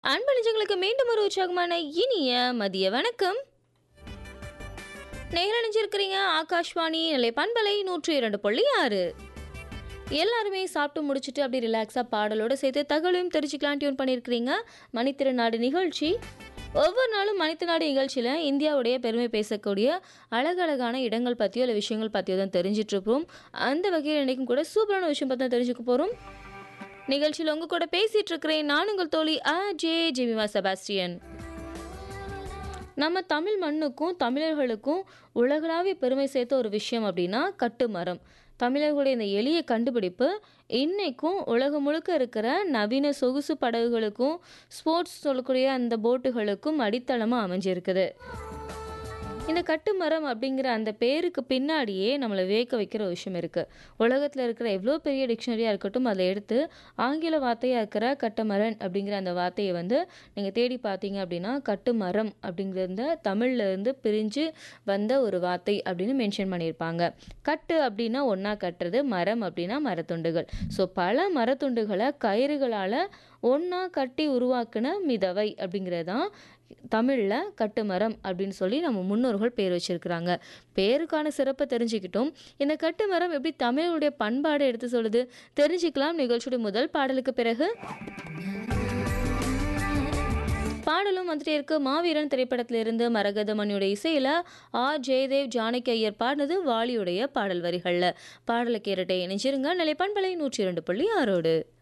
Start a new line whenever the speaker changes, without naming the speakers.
அன்பளிஞ்சங்களுக்கு மீண்டும் ஒரு உற்சாகமான இனிய மதிய வணக்கம் நேரணிஞ்சிருக்கிறீங்க ஆகாஷ்வாணி நிலை பண்பலை நூற்றி இரண்டு புள்ளி ஆறு எல்லாருமே சாப்பிட்டு முடிச்சுட்டு அப்படி ரிலாக்ஸாக பாடலோட சேர்த்து தகவலையும் தெரிஞ்சுக்கலாம் டியூன் பண்ணியிருக்கிறீங்க மணித்திருநாடு நிகழ்ச்சி ஒவ்வொரு நாளும் மணித்திருநாடு நிகழ்ச்சியில் இந்தியாவுடைய பெருமை பேசக்கூடிய அழகழகான இடங்கள் பற்றியோ இல்லை விஷயங்கள் பற்றியோ தான் தெரிஞ்சிட்டு இருப்போம் அந்த வகையில் இன்றைக்கும் கூட சூப்பரான விஷயம் பற்றி தான் தெரிஞ்சுக்க போகிறோம் நிகழ்ச்சியில் உங்க கூட பேசிட்டு இருக்கிறேன் நான் உங்கள் தோழி அ ஜே ஜெமிமா செபாஸ்டியன் நம்ம தமிழ் மண்ணுக்கும் தமிழர்களுக்கும் உலகளாவிய பெருமை சேர்த்த ஒரு விஷயம் அப்படின்னா கட்டுமரம் தமிழர்களுடைய இந்த எளிய கண்டுபிடிப்பு இன்னைக்கும் உலகம் முழுக்க இருக்கிற நவீன சொகுசு படகுகளுக்கும் ஸ்போர்ட்ஸ் சொல்லக்கூடிய அந்த போட்டுகளுக்கும் அடித்தளமாக அமைஞ்சிருக்குது இந்த கட்டுமரம் அப்படிங்கிற அந்த பேருக்கு பின்னாடியே நம்மளை வியக்க வைக்கிற ஒரு விஷயம் இருக்குது உலகத்தில் இருக்கிற எவ்வளோ பெரிய டிக்ஷனரியாக இருக்கட்டும் அதை எடுத்து ஆங்கில வார்த்தையாக இருக்கிற கட்டுமரன் அப்படிங்கிற அந்த வார்த்தையை வந்து நீங்கள் தேடி பார்த்தீங்க அப்படின்னா கட்டுமரம் அப்படிங்கிறத தமிழ்ல இருந்து பிரிஞ்சு வந்த ஒரு வார்த்தை அப்படின்னு மென்ஷன் பண்ணியிருப்பாங்க கட்டு அப்படின்னா ஒன்றா கட்டுறது மரம் அப்படின்னா மரத்துண்டுகள் ஸோ பல மரத்துண்டுகளை கயிறுகளால் ஒன்றா கட்டி உருவாக்குன மிதவை அப்படிங்கிறது தான் தமிழில் கட்டுமரம் அப்படின்னு சொல்லி நம்ம முன்னோர்கள் பேர் வச்சிருக்கிறாங்க பேருக்கான சிறப்பை தெரிஞ்சுக்கிட்டோம் இந்த கட்டுமரம் எப்படி தமிழுடைய பண்பாடு எடுத்து சொல்லுது தெரிஞ்சுக்கலாம் நிகழ்ச்சியுடைய முதல் பாடலுக்கு பிறகு பாடலும் வந்துட்டே இருக்கு மாவீரன் திரைப்படத்திலிருந்து மரகதமணியோட இசையில் ஆர் ஜெயதேவ் ஜானகி ஐயர் பாடினது வாலியுடைய பாடல் வரிகளில் பாடலை கேரட்டை இணைஞ்சிருங்க நிலைப்பண்பலை நூற்றி இரண்டு புள்ளி ஆறோடு